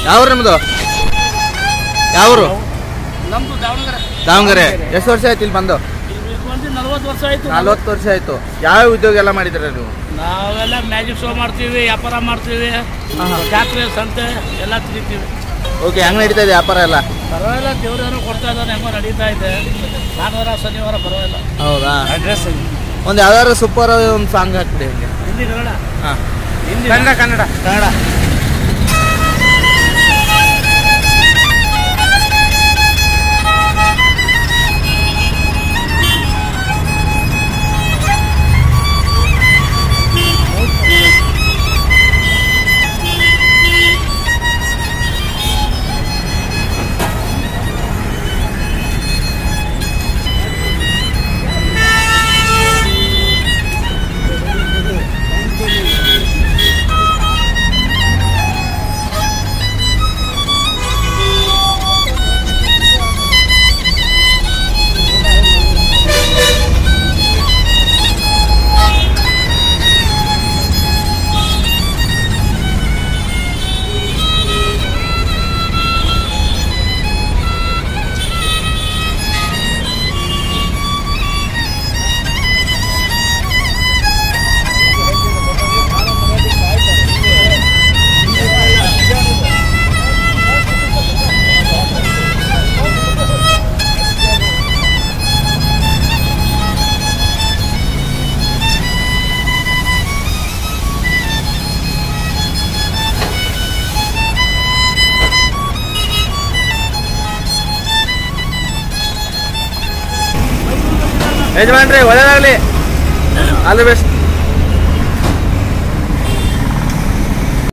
ಯಾವ್ರು ನಿಮ್ಮದು ಯಾವರು ನಮ್ದು ದಾವಣಗೆರೆ ದಾವಣಗೆರೆ ಎಷ್ಟು ವರ್ಷ ಆಯ್ತು ಇಲ್ಲಿ ಬಂದು ಇಲ್ಲಿ ಬಂದು ನಲ್ವತ್ತು ವರ್ಷ ಆಯ್ತು ನಲ್ವತ್ತು ವರ್ಷ ಆಯ್ತು ಯಾವ ಉದ್ಯೋಗ ಎಲ್ಲ ಮಾಡಿದ್ದೀರ ನೀವು ನಾವೆಲ್ಲ ಮ್ಯಾಜಿಕ್ ಶೋ ಮಾಡ್ತೀವಿ ವ್ಯಾಪಾರ ಮಾಡ್ತೀವಿ ಜಾತ್ರೆ ಸಂತೆ ಎಲ್ಲ ತಿಂತೀವಿ ಓಕೆ ಹೆಂಗ್ ನಡೀತಾ ಇದೆ ವ್ಯಾಪಾರ ಎಲ್ಲ ಪರವಾಗಿಲ್ಲ ದೇವ್ರೇನೋ ಕೊಡ್ತಾ ಇದ್ದಾನೆ ಹೆಂಗೋ ನಡೀತಾ ಇದೆ ಭಾನುವಾರ ಶನಿವಾರ ಪರವಾಗಿಲ್ಲ ಹೌದಾ ಅಡ್ರೆಸ್ ಒಂದು ಯಾವ್ದಾದ್ರು ಸೂಪರ್ ಒಂದು ಸಾಂಗ್ ಹಾಕ್ಬಿಡಿ ಹಂಗೆ ಹಿಂದಿ ಕನ್ನಡ ಹಾಂ ಹಿಂದಿ ಕನ್ನಡ ಕನ್ನಡ ಕನ್ನಡ ಯಜಮಾನ್ರಿ ಒಳ್ಳೇದಾಗಲಿ ಆಲ್ ದಿ ಬೆಸ್ಟ್